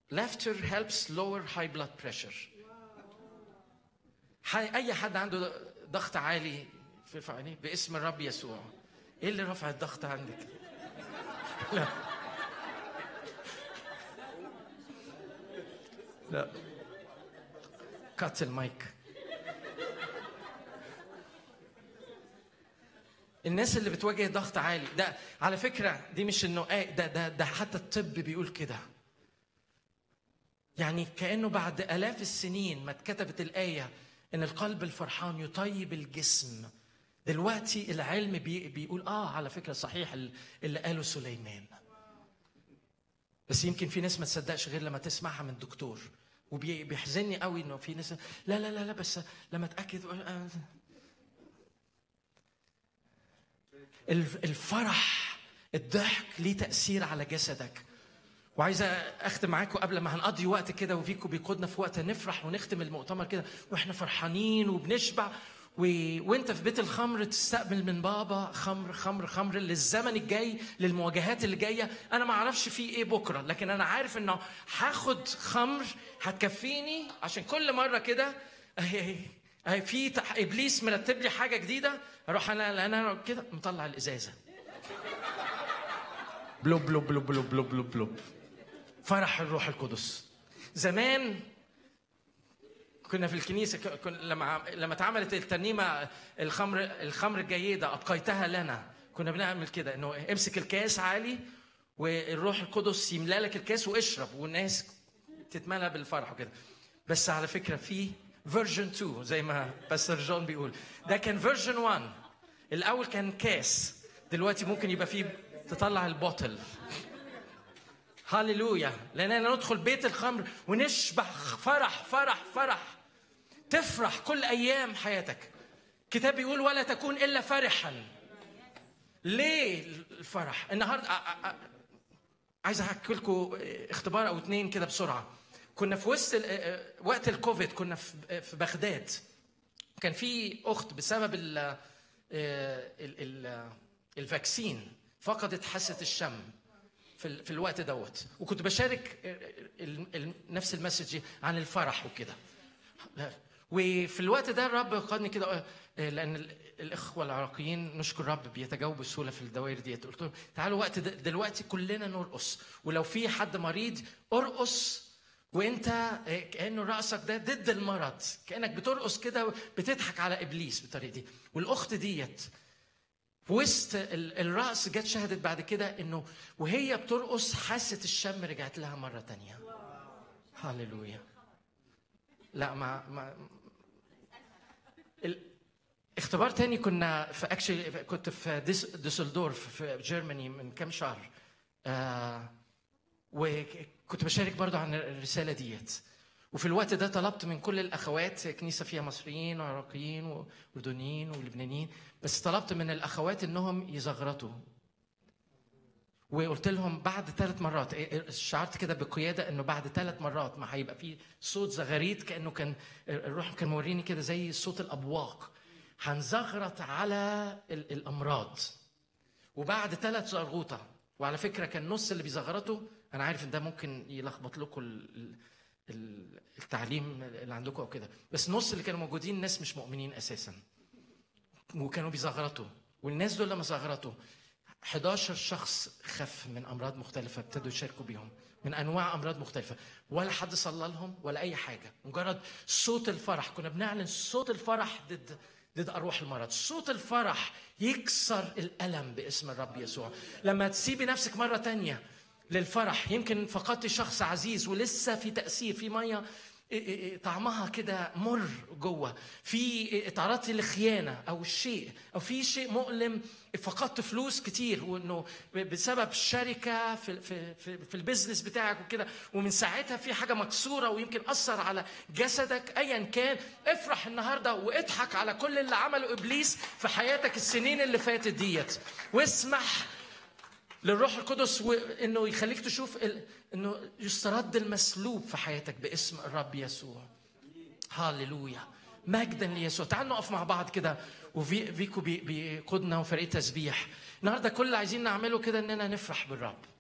laughter helps lower high blood pressure حي- اي حد عنده ضغط عالي في في عينيه باسم الرب يسوع ايه اللي رفع الضغط عندك لا لا كات المايك الناس اللي بتواجه ضغط عالي ده على فكره دي مش انه آه ده ده ده حتى الطب بيقول كده يعني كانه بعد الاف السنين ما اتكتبت الايه ان القلب الفرحان يطيب الجسم دلوقتي العلم بي بيقول اه على فكره صحيح ال- اللي قاله سليمان بس يمكن في ناس ما تصدقش غير لما تسمعها من دكتور وبيحزني قوي انه في ناس لا لا لا لا بس لما اتاكد آه، الف- الفرح الضحك ليه تاثير على جسدك وعايزه اختم معاكم قبل ما هنقضي وقت كده وفيكم بيقودنا في وقت نفرح ونختم المؤتمر كده واحنا فرحانين وبنشبع و... وانت في بيت الخمر تستقبل من بابا خمر خمر خمر للزمن الجاي للمواجهات اللي جايه انا ما اعرفش في ايه بكره لكن انا عارف انه هاخد خمر هتكفيني عشان كل مره كده اهي اهي اهي في تح... ابليس مرتب لي حاجه جديده اروح انا انا كده مطلع الازازه بلوب بلوب بلوب بلوب بلوب بلوب بلوب فرح الروح القدس زمان كنا في الكنيسه ك- كن لما عم- لما اتعملت الترنيمه الخمر الخمر الجيده ابقيتها لنا كنا بنعمل كده انه امسك الكاس عالي والروح القدس يملا لك الكاس واشرب والناس تتملى بالفرح وكده بس على فكره في فيرجن 2 زي ما باستر جون بيقول ده كان فيرجن 1 الاول كان كاس دلوقتي ممكن يبقى فيه تطلع البوتل هللويا لاننا ندخل بيت الخمر ونشبع فرح فرح فرح تفرح كل ايام حياتك كتاب بيقول ولا تكون الا فرحا ليه الفرح النهارده ع- ع- عايز احكي لكم اختبار او اتنين كده بسرعه كنا في وسط ال- وقت الكوفيد كنا في في بغداد كان في اخت بسبب ال ال ال الفاكسين فقدت حاسه الشم في ال- في الوقت دوت وكنت بشارك ال- ال- نفس المسج عن الفرح وكده لا. وفي الوقت ده الرب قادني كده آه، لان ال- الاخوه العراقيين نشكر الرب بيتجاوبوا بسهوله في الدوائر ديت قلت لهم تعالوا وقت د- دلوقتي كلنا نرقص ولو في حد مريض ارقص وانت آه، كانه راسك ده ضد المرض كانك بترقص كده بتضحك على ابليس بالطريقه دي والاخت ديت في وسط ال- الرقص جت شهدت بعد كده انه وهي بترقص حاسه الشم رجعت لها مره تانية هللويا لا ما ما ال- اختبار تاني كنا في اكشلي كنت في ديس ديسلدورف في جيرماني من كام شهر آه وكنت بشارك برضو عن الرساله ديت وفي الوقت ده طلبت من كل الاخوات كنيسه فيها مصريين وعراقيين واردنيين ولبنانيين بس طلبت من الاخوات انهم يزغرطوا وقلت لهم بعد ثلاث مرات إيه- شعرت كده بقياده انه بعد ثلاث مرات ما هيبقى في صوت زغاريت كانه كان الروح كان موريني كده زي صوت الابواق هنزغرط على ال- الامراض وبعد ثلاث زغروطه وعلى فكره كان نص اللي بيزغرطوا انا عارف ان ده ممكن يلخبط لكم ال- ال- ال- التعليم اللي عندكم او كده بس نص اللي كانوا موجودين ناس مش مؤمنين اساسا وكانوا بيزغرطوا والناس دول لما زغرطوا 11 شخص خف من امراض مختلفه ابتدوا يشاركوا بيهم من انواع امراض مختلفه ولا حد صلى لهم ولا اي حاجه مجرد صوت الفرح كنا بنعلن صوت الفرح ضد ضد ارواح المرض صوت الفرح يكسر الالم باسم الرب يسوع لما تسيبي نفسك مره تانية للفرح يمكن فقدتي شخص عزيز ولسه في تاثير في ميه إيه إيه إيه طعمها كده مر جوه في إيه تعرضتي لخيانه او شيء او في شيء مؤلم فقدت فلوس كتير وانه بسبب شركه في في في, في البيزنس بتاعك وكده ومن ساعتها في حاجه مكسوره ويمكن اثر على جسدك ايا كان افرح النهارده واضحك على كل اللي عمله ابليس في حياتك السنين اللي فاتت ديت واسمح للروح القدس وانه يخليك تشوف ال... انه يسترد المسلوب في حياتك باسم الرب يسوع هاليلويا مجدا ليسوع تعالوا نقف مع بعض كده وفيكو بي- بيقودنا وفريق تسبيح النهارده كل اللي عايزين نعمله كده اننا نفرح بالرب